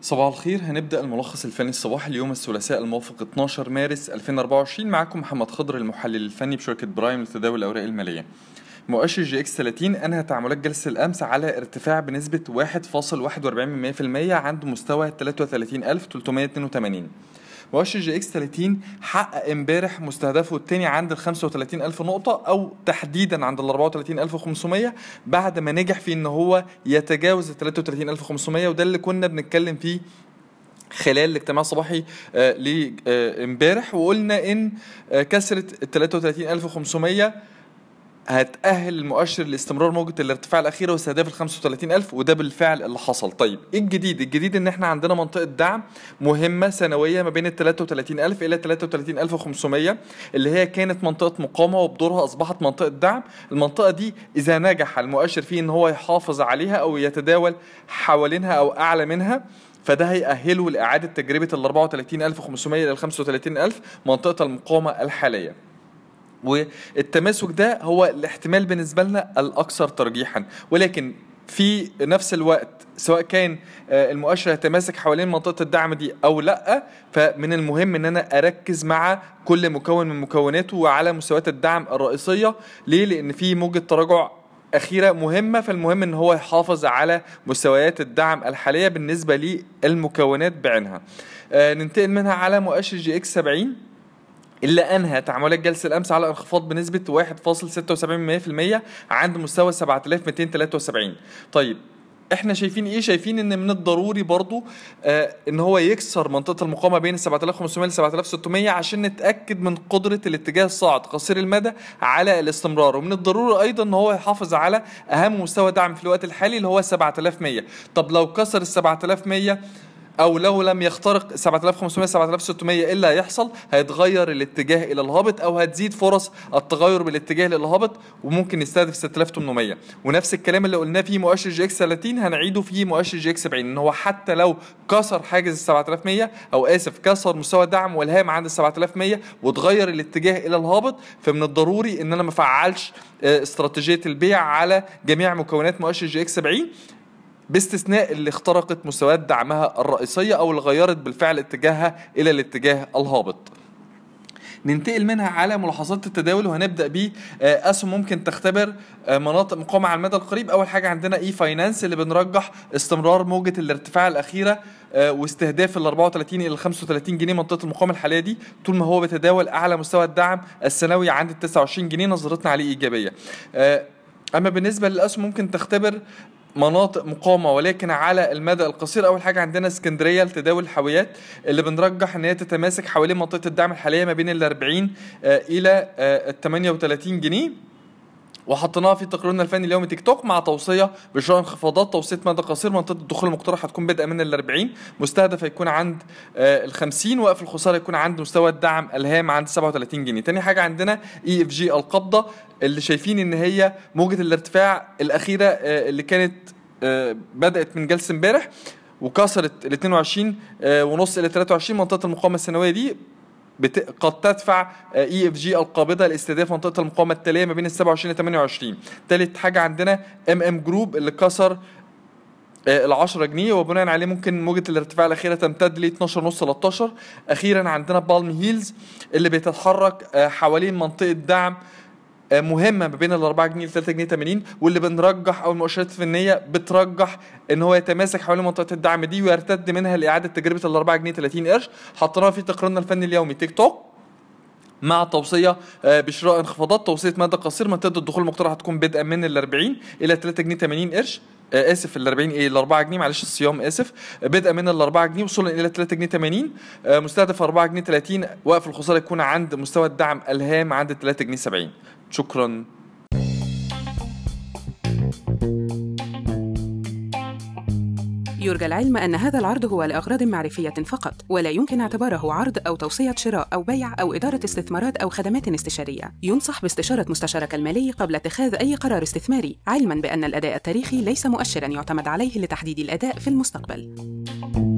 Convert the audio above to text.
صباح الخير هنبدأ الملخص الفني الصباحي اليوم الثلاثاء الموافق 12 مارس 2024 معكم محمد خضر المحلل الفني بشركة برايم لتداول الأوراق المالية مؤشر جي اكس 30 انهى تعاملات جلسة الامس على ارتفاع بنسبة 1.41% عند مستوى 33382 مؤشر جي اكس 30 حقق امبارح مستهدفه الثاني عند ال 35000 نقطة أو تحديدا عند ال 34500 بعد ما نجح في إن هو يتجاوز ال 33500 وده اللي كنا بنتكلم فيه خلال الاجتماع الصباحي آه لامبارح وقلنا ان آه كسرت ال 33500 هتأهل المؤشر لاستمرار موجة الارتفاع الأخيرة واستهداف ال 35000 وده بالفعل اللي حصل طيب إيه الجديد الجديد إن إحنا عندنا منطقة دعم مهمة سنوية ما بين ال 33000 إلى 33500 اللي هي كانت منطقة مقاومة وبدورها أصبحت منطقة دعم المنطقة دي إذا نجح المؤشر فيه إن هو يحافظ عليها أو يتداول حوالينها أو أعلى منها فده هيأهله لإعادة تجربة ال 34500 إلى ال 35000 منطقة المقاومة الحالية والتماسك ده هو الاحتمال بالنسبة لنا الأكثر ترجيحا ولكن في نفس الوقت سواء كان المؤشر يتماسك حوالين منطقة الدعم دي أو لأ فمن المهم إن أنا أركز مع كل مكون من مكوناته وعلى مستويات الدعم الرئيسية ليه؟ لأن في موجة تراجع أخيرة مهمة فالمهم إن هو يحافظ على مستويات الدعم الحالية بالنسبة للمكونات بعينها آه ننتقل منها على مؤشر جي اكس 70 إلا أنهى تعاملات جلسة الأمس على انخفاض بنسبة 1.76% عند مستوى 7273 طيب احنا شايفين ايه شايفين ان من الضروري برضو آه ان هو يكسر منطقه المقاومه بين 7500 ل 7600 عشان نتاكد من قدره الاتجاه الصاعد قصير المدى على الاستمرار ومن الضروري ايضا ان هو يحافظ على اهم مستوى دعم في الوقت الحالي اللي هو 7100 طب لو كسر ال 7100 او لو لم يخترق 7500 7600 ايه اللي هيحصل هيتغير الاتجاه الى الهابط او هتزيد فرص التغير بالاتجاه للهابط وممكن يستهدف 6800 ونفس الكلام اللي قلناه في مؤشر جي اكس 30 هنعيده في مؤشر جي اكس 70 ان هو حتى لو كسر حاجز ال 7100 او اسف كسر مستوى الدعم والهام عند ال 7100 وتغير الاتجاه الى الهابط فمن الضروري ان انا ما افعلش استراتيجيه البيع على جميع مكونات مؤشر جي اكس 70 باستثناء اللي اخترقت مستويات دعمها الرئيسية أو اللي غيرت بالفعل اتجاهها إلى الاتجاه الهابط ننتقل منها على ملاحظات التداول وهنبدا ب اسهم ممكن تختبر مناطق مقاومه على المدى القريب اول حاجه عندنا اي فاينانس اللي بنرجح استمرار موجه الارتفاع الاخيره واستهداف ال 34 الى 35 جنيه منطقه المقاومه الحاليه دي طول ما هو بيتداول اعلى مستوى الدعم السنوي عند ال 29 جنيه نظرتنا عليه ايجابيه اما بالنسبه للاسهم ممكن تختبر مناطق مقاومه ولكن على المدى القصير اول حاجه عندنا اسكندريه لتداول الحاويات اللي بنرجح ان هي تتماسك حوالين منطقه الدعم الحاليه ما بين ال 40 الى ال 38 جنيه وحطيناها في تقريرنا الفني اليومي تيك توك مع توصيه بشراء انخفاضات توصيه مدى قصير منطقه الدخول المقترح هتكون بادئه من ال 40 مستهدف هيكون عند ال 50 وقف الخساره يكون عند مستوى الدعم الهام عند 37 جنيه تاني حاجه عندنا اي اف جي القبضه اللي شايفين ان هي موجه الارتفاع الاخيره اللي كانت بدات من جلسه امبارح وكسرت ال 22 ونص الى 23 منطقه المقاومه السنويه دي بت... قد تدفع اي اف جي القابضه لاستهداف منطقه المقاومه التاليه ما بين ال 27 ل 28 ثالث حاجه عندنا ام ام جروب اللي كسر ال 10 جنيه وبناء عليه ممكن موجة الارتفاع الأخيرة تمتد ل 12 ونص 13 أخيرا عندنا بالم هيلز اللي بيتحرك حوالين منطقة دعم مهمه ما بين ال 4 جنيه ل 3 جنيه 80 واللي بنرجح او المؤشرات الفنيه بترجح ان هو يتماسك حوالين منطقه الدعم دي ويرتد منها لاعاده تجربه ال 4 جنيه 30 قرش حطيناها في تقريرنا الفني اليومي تيك توك مع توصيه بشراء انخفاضات توصيه مدى قصير منطقه الدخول المقترح هتكون بدءا من ال 40 الى 3 جنيه 80 قرش اسف ال 40 ايه ال 4 جنيه معلش الصيام اسف بدءا من ال 4 جنيه وصولا الى 3 جنيه 80 مستهدف 4 جنيه 30 وقف الخساره يكون عند مستوى الدعم الهام عند 3 جنيه 70 شكرا يرجى العلم أن هذا العرض هو لأغراض معرفية فقط ولا يمكن اعتباره عرض أو توصية شراء أو بيع أو إدارة استثمارات أو خدمات استشارية ينصح باستشارة مستشارك المالي قبل اتخاذ أي قرار استثماري علما بأن الأداء التاريخي ليس مؤشرا يعتمد عليه لتحديد الأداء في المستقبل